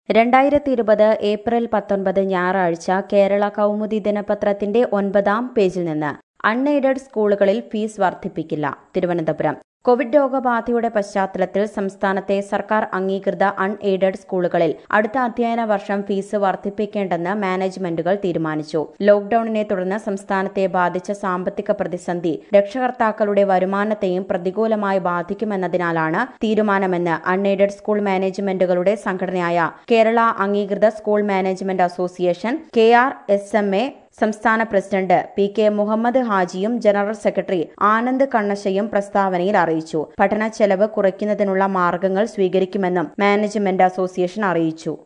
രണ്ടായിരത്തി ഇരുപത് ഏപ്രിൽ പത്തൊൻപത് ഞായറാഴ്ച കേരള കൗമുദി ദിനപത്രത്തിന്റെ ഒൻപതാം പേജിൽ നിന്ന് അൺഎയ്ഡഡ് സ്കൂളുകളിൽ ഫീസ് വർദ്ധിപ്പിക്കില്ല തിരുവനന്തപുരം കോവിഡ് രോഗബാധയുടെ പശ്ചാത്തലത്തിൽ സംസ്ഥാനത്തെ സർക്കാർ അംഗീകൃത അൺഎയ്ഡഡ് സ്കൂളുകളിൽ അടുത്ത അധ്യയന വർഷം ഫീസ് വർദ്ധിപ്പിക്കേണ്ടെന്ന് മാനേജ്മെന്റുകൾ തീരുമാനിച്ചു ലോക്ഡൌണിനെ തുടർന്ന് സംസ്ഥാനത്തെ ബാധിച്ച സാമ്പത്തിക പ്രതിസന്ധി രക്ഷകർത്താക്കളുടെ വരുമാനത്തെയും പ്രതികൂലമായി ബാധിക്കുമെന്നതിനാലാണ് തീരുമാനമെന്ന് അൺഎയ്ഡഡ് സ്കൂൾ മാനേജ്മെന്റുകളുടെ സംഘടനയായ കേരള അംഗീകൃത school management association K R S M A സംസ്ഥാന പ്രസിഡന്റ് പി കെ മുഹമ്മദ് ഹാജിയും ജനറൽ സെക്രട്ടറി ആനന്ദ് കണ്ണശയും പ്രസ്താവനയിൽ അറിയിച്ചു പഠന ചെലവ് കുറയ്ക്കുന്നതിനുള്ള മാർഗങ്ങൾ സ്വീകരിക്കുമെന്നും മാനേജ്മെന്റ് അസോസിയേഷൻ അറിയിച്ചു